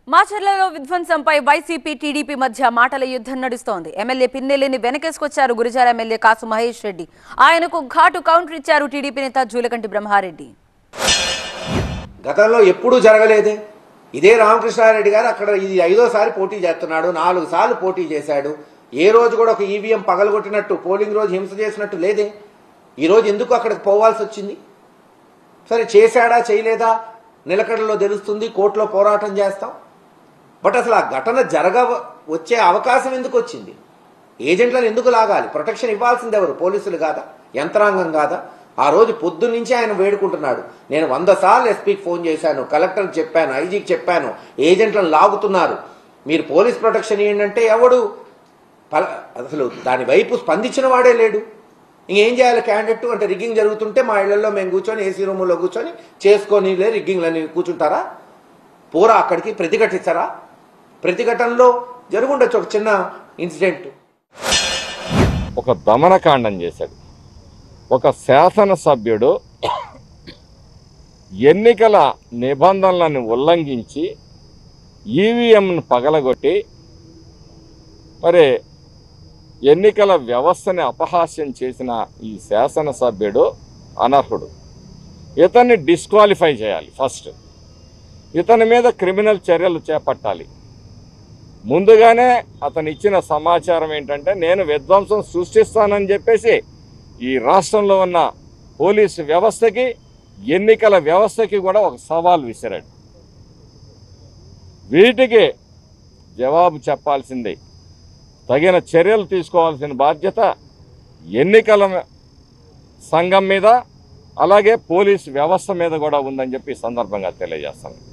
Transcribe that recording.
మాచర్లలో విధ్వంసంపై YCP TDP మధ్య మాటల యుద్ధం నడుస్తోంది ఎమ్మెల్యే పిన్నెల్లిని వెనకేసుకొచ్చారు గురిజాల ఎమ్మెల్యే కాసు మహేష్ రెడ్డి ఆయనకు ఘాటు కౌంటర్ ఇచ్చారు టీడీపీ నేత జూలకంటి బ్రహ్మారెడ్డి గతంలో ఎప్పుడూ జరగలేదే ఇదే రామకృష్ణారెడ్డి గారు అక్కడ ఇది ఐదోసారి పోటీ చేస్తున్నాడు నాలుగు సార్లు పోటీ చేశాడు ఏ రోజు కూడా ఒక ఈవీఎం పగలగొట్టినట్టు పోలింగ్ రోజు హింస చేసినట్టు లేదే ఈ రోజు ఎందుకు అక్కడికి పోవాల్సి వచ్చింది సరే చేశాడా చేయలేదా నిలకడలో తెలుస్తుంది కోర్టులో పోరాటం చేస్తాం బట్ అసలు ఆ ఘటన జరగ వచ్చే అవకాశం ఎందుకు వచ్చింది ఏజెంట్లను ఎందుకు లాగాలి ప్రొటెక్షన్ ఇవ్వాల్సింది ఎవరు పోలీసులు కాదా యంత్రాంగం కాదా ఆ రోజు పొద్దున్న నుంచి ఆయన వేడుకుంటున్నాడు నేను వంద సార్లు ఎస్పీకి ఫోన్ చేశాను కలెక్టర్కి చెప్పాను ఐజీకి చెప్పాను ఏజెంట్లను లాగుతున్నారు మీరు పోలీస్ ప్రొటెక్షన్ ఏంటంటే ఎవడు పల- అసలు దాని వైపు స్పందించిన వాడే లేడు ఇంకేం చేయాలి క్యాండిడేట్ అంటే రిగ్గింగ్ జరుగుతుంటే మా ఇళ్లలో మేము కూర్చొని ఏసీ రూములో కూర్చొని చేసుకొని లే రిగ్గింగ్లని కూర్చుంటారా పోరా అక్కడికి ప్రతిఘటిస్తారా ప్రతిఘటనలో జరుగుండొచ్చు ఒక చిన్న ఇన్సిడెంట్ ఒక దమనకాండం చేశాడు ఒక శాసనసభ్యుడు ఎన్నికల నిబంధనలను ఉల్లంఘించి ఈవీఎంను పగలగొట్టి మరి ఎన్నికల వ్యవస్థని అపహాస్యం చేసిన ఈ శాసనసభ్యుడు అనర్హుడు ఇతన్ని డిస్క్వాలిఫై చేయాలి ఫస్ట్ ఇతని మీద క్రిమినల్ చర్యలు చేపట్టాలి ముందుగానే అతను ఇచ్చిన సమాచారం ఏంటంటే నేను విధ్వంసం సృష్టిస్తానని చెప్పేసి ఈ రాష్ట్రంలో ఉన్న పోలీసు వ్యవస్థకి ఎన్నికల వ్యవస్థకి కూడా ఒక సవాల్ విసిరాడు వీటికి జవాబు చెప్పాల్సింది తగిన చర్యలు తీసుకోవాల్సిన బాధ్యత ఎన్నికల సంఘం మీద అలాగే పోలీసు వ్యవస్థ మీద కూడా ఉందని చెప్పి ఈ సందర్భంగా తెలియజేస్తాను